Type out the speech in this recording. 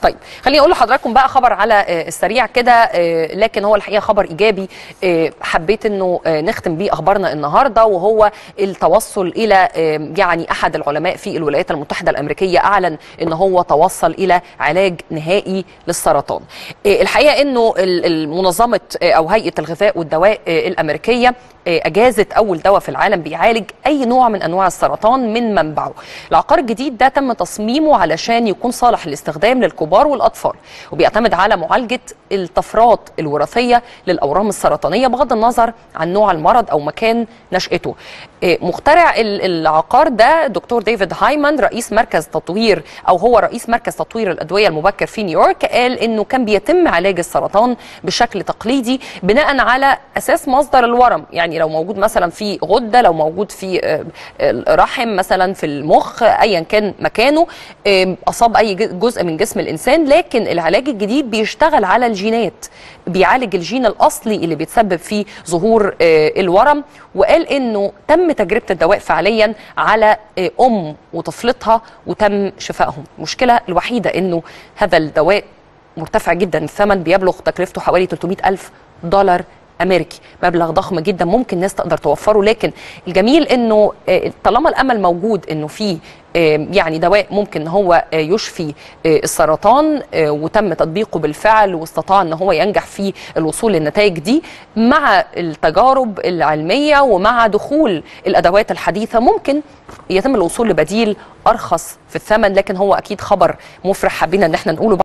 طيب خليني اقول لحضراتكم بقى خبر على آه، السريع كده آه، لكن هو الحقيقه خبر ايجابي آه، حبيت انه آه، نختم بيه اخبارنا النهارده وهو التوصل الى آه، يعني احد العلماء في الولايات المتحده الامريكيه اعلن ان هو توصل الى علاج نهائي للسرطان. آه، الحقيقه انه ال- المنظمه آه، او هيئه الغذاء والدواء آه، الامريكيه آه، اجازت اول دواء في العالم بيعالج اي نوع من انواع السرطان من منبعه. العقار الجديد ده تم تصميمه علشان يكون صالح للاستخدام للكبار والاطفال وبيعتمد على معالجه الطفرات الوراثيه للاورام السرطانيه بغض النظر عن نوع المرض او مكان نشاته. آه، مخترع ال- العقار ده دكتور ديفيد هايمان رئيس مركز تطوير او هو رئيس مركز تطوير الادويه المبكر في نيويورك قال انه كان بيتم علاج السرطان بشكل تقليدي بناء على اساس مصدر الورم يعني لو موجود مثلا في غده لو موجود في آه، الرحم مثلا في المخ ايا كان مكانه آه، اصاب اي ج- جزء من جسم الانسان لكن العلاج الجديد بيشتغل على الجينات بيعالج الجين الاصلي اللي بيتسبب في ظهور آه، الورم وقال انه تم تجربه الدواء فعليا على آه، ام وطفلتها وتم شفائهم المشكله الوحيده انه هذا الدواء مرتفع جدا الثمن بيبلغ تكلفته حوالي 300 ألف دولار أمريكي مبلغ ضخم جدا ممكن ناس تقدر توفره لكن الجميل أنه آه، طالما الأمل موجود أنه في آه، يعني دواء ممكن ان هو آه، يشفي آه، السرطان آه، وتم تطبيقه بالفعل واستطاع ان هو ينجح في الوصول للنتائج دي مع التجارب العلميه ومع دخول الادوات الحديثه ممكن يتم الوصول لبديل ارخص في الثمن لكن هو اكيد خبر مفرح حبينا ان احنا نقوله